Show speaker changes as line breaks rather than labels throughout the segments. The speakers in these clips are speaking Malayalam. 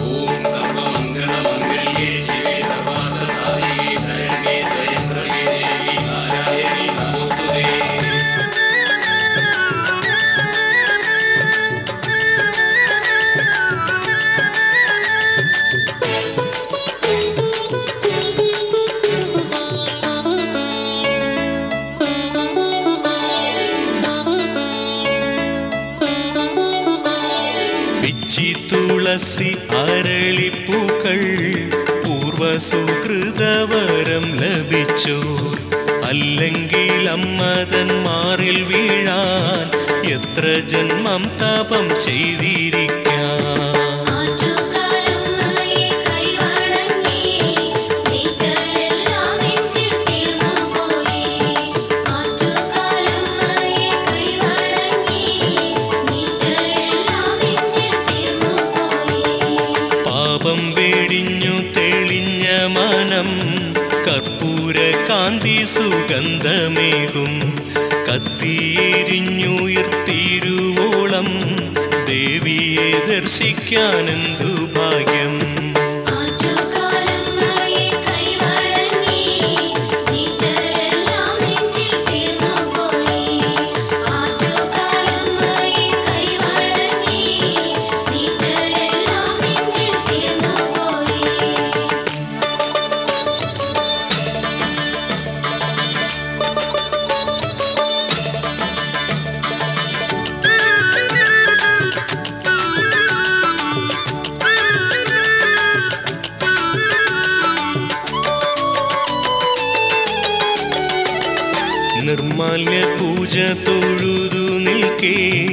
ഓം സർവമംഗളമംഗല്യേ ശിവേ സർവാർത്ഥസാധികേ ശരണ്യേ ത്രയംബകേ ദേവി നാരായണി നമോസ്തുതേ
പിച്ചി തുളസി അരളിപ്പൂക്കൾ പൂർവസുഹൃതവരം ലഭിച്ചോ അല്ലെങ്കിൽ അമ്മതൻ മാറിൽ വീഴാൻ എത്ര ജന്മം തപം ചെയ്തിരിക്കാം
ആറ്റുകാലമ്മയെ കൈവണങ്ങി നീറ്റലെല്ലാം നെഞ്ചിൽ തീർന്നു പോയി ആറ്റുകാലമ്മയെ കൈവണങ്ങി നീറ്റലെല്ലാം നെഞ്ചിൽ തീർന്നു പോയി
പാപം വെടിഞ്ഞു തെളിഞ്ഞ മനം കർപ്പൂര കാന്തി സുഗന്ധമേകും കത്തിയെരിഞ്ഞുയർത്തിരുവോളം ദേവിയെ ദർശിക്കാനെന്തു ഭാഗ്യം
ആറ്റുകാലമ്മയെ കൈവണങ്ങി നീറ്റലെല്ലാം നെഞ്ചിൽ തീർന്നു പോയി ആറ്റുകാലമ്മയെ കൈവണങ്ങി നീറ്റലെല്ലാം നെഞ്ചിൽ തീർന്നു പോയി
നിർമാല്യ പൂജ തൊഴുതു നിൽക്കേ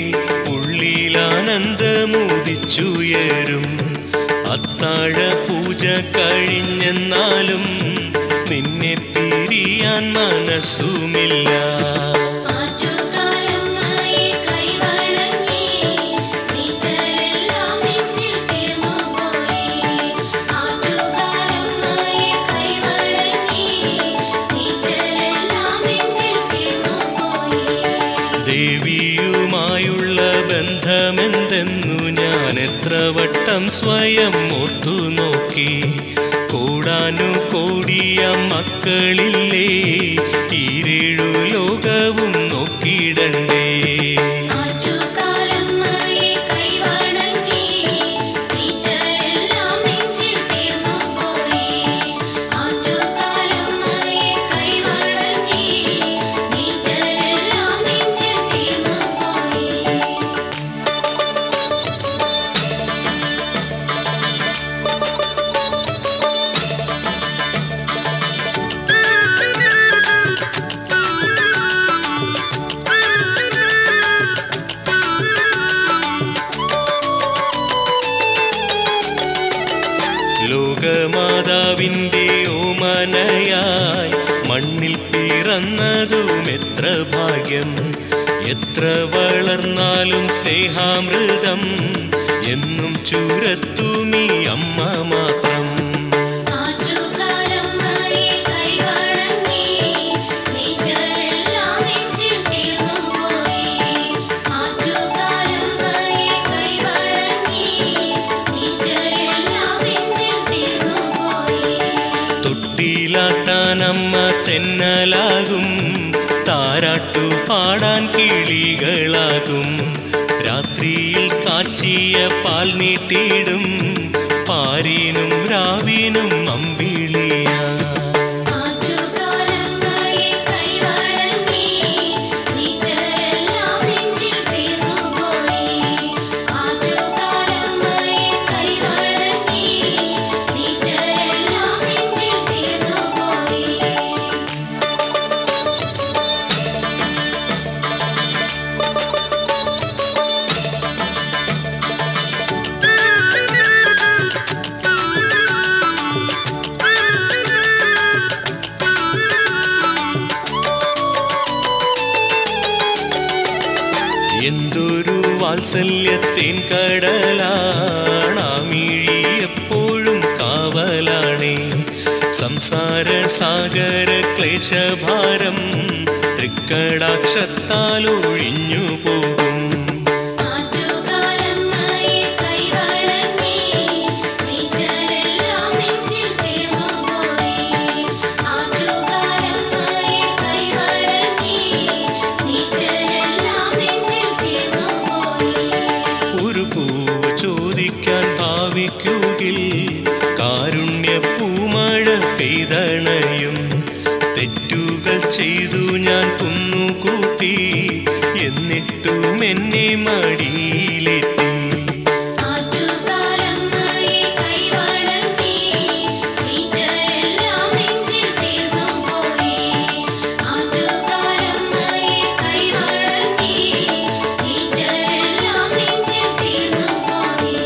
ഉള്ളിലാനന്ദമുദിച്ചുയരും അത്താഴ പൂജ കഴിഞ്ഞെന്നാലും നിന്നെ പിരിയാൻ മനസ്സുമില്ല
ആറ്റുകാലമ്മയെ കൈവണങ്ങി നീറ്റലെല്ലാം നെഞ്ചിൽ തീർന്നു പോയി ആറ്റുകാലമ്മയെ കൈവണങ്ങി നീറ്റലെല്ലാം നെഞ്ചിൽ തീർന്നു പോയി
ദേവിയുമായുള്ള ബന്ധമെന്തെന്നു ഞാൻ എത്ര വട്ടം സ്വയം ഓർത്തു നോക്കി കൂടാനു കോടിയ മക്കളില്ലേ ഈരേഴു ലോകവും നോക്കിയിടണ്ടേ
ആറ്റുകാലമ്മയെ കൈവണങ്ങി നീറ്റലെല്ലാം നെഞ്ചിൽ തീർന്നു പോയി ആറ്റുകാലമ്മയെ കൈവണങ്ങി നീറ്റലെല്ലാം നെഞ്ചിൽ തീർന്നു പോയി
ലോകമാതാവിൻ്റെ ഓമനയായി മണ്ണിൽ പിറന്നതും എത്ര ഭാഗ്യം എത്ര വളർന്നാലും സ്നേഹാമൃതം എന്നും ചുരത്തുമീ അമ്മ മാത്രം
ആറ്റുകാലമ്മയെ കൈവണങ്ങി നീറ്റലെല്ലാം നെഞ്ചിൽ തീർന്നു പോയി ആറ്റുകാലമ്മയെ കൈവണങ്ങി നീറ്റലെല്ലാം നെഞ്ചിൽ തീർന്നു പോയി
തൊട്ടിലാട്ടാൻ അമ്മ തെന്നലാകും താരാട്ടു പാടാൻ കിളികളാകും രാത്രിയിൽ കാച്ചിയ പാൽ നീട്ടിയിടും പാരിനും രാവിനും അമ്പിളിയാ
ആറ്റുകാലമ്മയെ കൈവണങ്ങി നീറ്റലെല്ലാം നെഞ്ചിൽ തീർന്നു പോയി ആറ്റുകാലമ്മയെ കൈവണങ്ങി നീറ്റലെല്ലാം നെഞ്ചിൽ തീർന്നു പോയി
എന്തൊരു വാത്സല്യത്തിൻ കടലാണാമിഴി എപ്പോഴും കാവലാണേ സംസാര സാഗര ക്ലേശഭാരം തൃക്കടാക്ഷത്താൽ ഒഴിഞ്ഞു പോകും
ആറ്റുകാലമ്മയെ കൈവണങ്ങി
പാറയ്ക്കുകിൽ കാരുണ്യ പൂമഴ പെയ്തണയും തെറ്റുകൾ ചെയ്തു ഞാൻ കുന്നുകൂട്ടി എന്നിട്ടും എന്നെ മടിയിലെത്തി
ആറ്റുകാലമ്മയെ കൈവണങ്ങി നീറ്റരെല്ലാം നെഞ്ചിൽ തീർന്നു പോയി ആറ്റുകാലമ്മയെ കൈവണങ്ങി നീറ്റരെല്ലാം നെഞ്ചിൽ തീർന്നു പോയി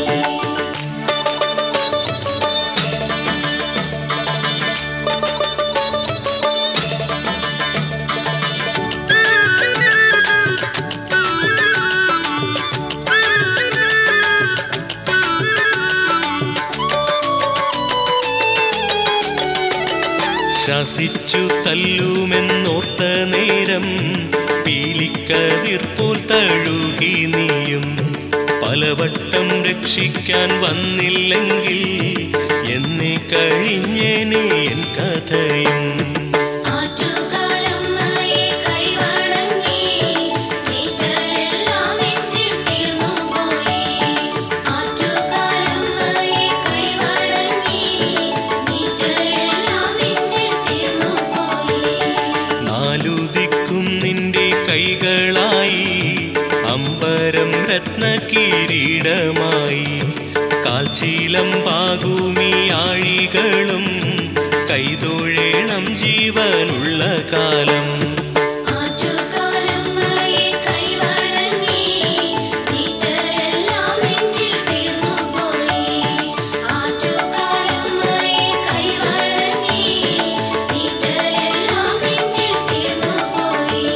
ശാസിച്ചു തല്ലുമെന്നോർത്ത നേരം പീലിക്കതിർപ്പോൾ തഴുകി നീയും പലവട്ടം രക്ഷിക്കാൻ വന്നില്ലെങ്കിൽ എന്നെ കഴിഞ്ഞേനെ എൻ കഥയും
ആറ്റുകാലമ്മയെ കൈവണങ്ങി നീറ്റരെല്ലാം നെഞ്ചിൽ തീർന്നു പോയി ആറ്റുകാലമ്മയെ കൈവണങ്ങി നീറ്റരെല്ലാം നെഞ്ചിൽ തീർന്നു പോയി
നാലു ദിക്കും നിന്റെ കൈകളായി അമ്പരം രത്ന കിരീടമായി കാൽച്ചീലം പാകുമി ആഴികളും കൈതൊഴേണം ജീവനുള്ള കാലം
ആറ്റുകാലമ്മയെ കൈവണങ്ങി നീറ്റരെല്ലാം നെഞ്ചിൽ തീർന്നു പോയി ആറ്റുകാലമ്മയെ കൈവണങ്ങി നീറ്റരെല്ലാം നെഞ്ചിൽ തീർന്നു പോയി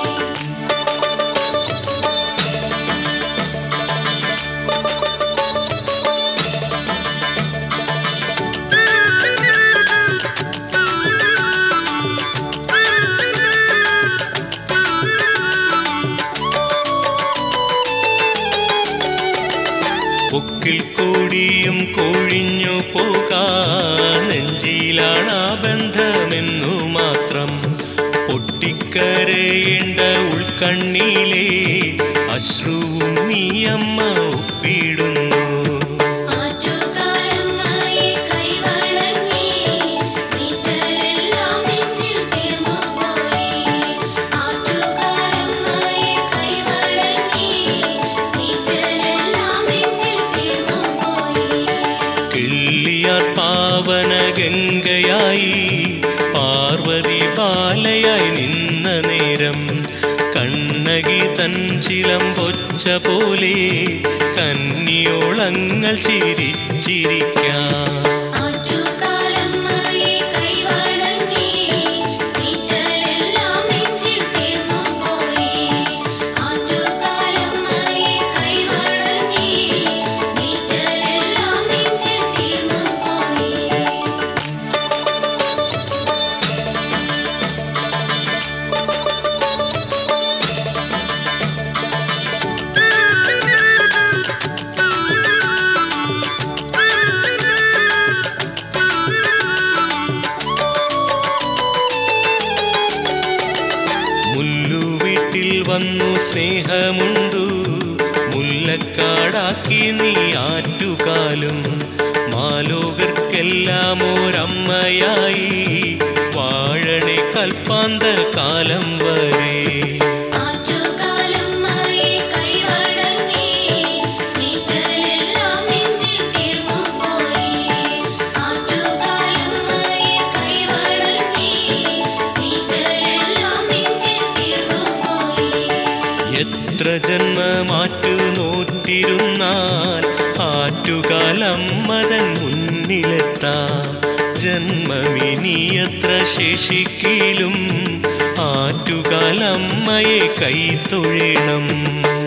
പൊക്കിൽ കോടിയും കൊഴിഞ്ഞു പോകാൻ നെഞ്ചിലാണ് ആ ബന്ധമെന്നു മാത്രം പൊട്ടിക്കരയേണ്ട ഉൾക്കണ്ണിയിലെ അശ്രുവും നീയമ്മ ഒപ്പിടുന്നു
ആറ്റുകാലമ്മയെ കൈവണങ്ങി നീറ്റരെല്ലാം നെഞ്ചിൽ തീർന്നു പോയി ആറ്റുകാലമ്മയെ കൈവണങ്ങി നീറ്റരെല്ലാം നെഞ്ചിൽ തീർന്നു പോയി
കിള്ളിയാർ പാവന ഗംഗയായി പാർവതി ബാലയായി നിന്ന നേരം കണ്ണകി തഞ്ചിലം പൊച്ച പോലെ കന്നിയോളങ്ങൾ ചിരിച്ചിരിക്കാം
ആറ്റുകാലമ്മയെ കൈവണങ്ങി നീറ്റരെല്ലാം നെഞ്ചിൽ തീർന്നു പോയി ആറ്റുകാലമ്മയെ കൈവണങ്ങി നീറ്റരെല്ലാം നെഞ്ചിൽ തീർന്നു പോയി
മുല്ലുവീട്ടിൽ വന്നു സ്നേഹമുണ്ടു മുല്ലക്കാടാക്കി നീ ആറ്റുകാലും മാലോകർക്കെല്ലാം ഒരമ്മയായി വാഴണെ കൽപ്പാന്ത കാലം വരെ
ആറ്റുകാലമ്മയെ കൈവണങ്ങി നീറ്റരെല്ലാം നെഞ്ചിൽ തീർന്നു പോയി ആറ്റുകാലമ്മയെ കൈവണങ്ങി നീറ്റരെല്ലാം നെഞ്ചിൽ തീർന്നു പോയി
എത്ര ജന്മമാറ്റു നോറ്റിരുന്നാൽ ആറ്റുകാലമ്മതൻ മുന്നിലെത്താം ജന്മമിനി എത്ര ശേഷിക്കിലും ആറ്റുകാലമ്മയെ കൈത്തൊഴണം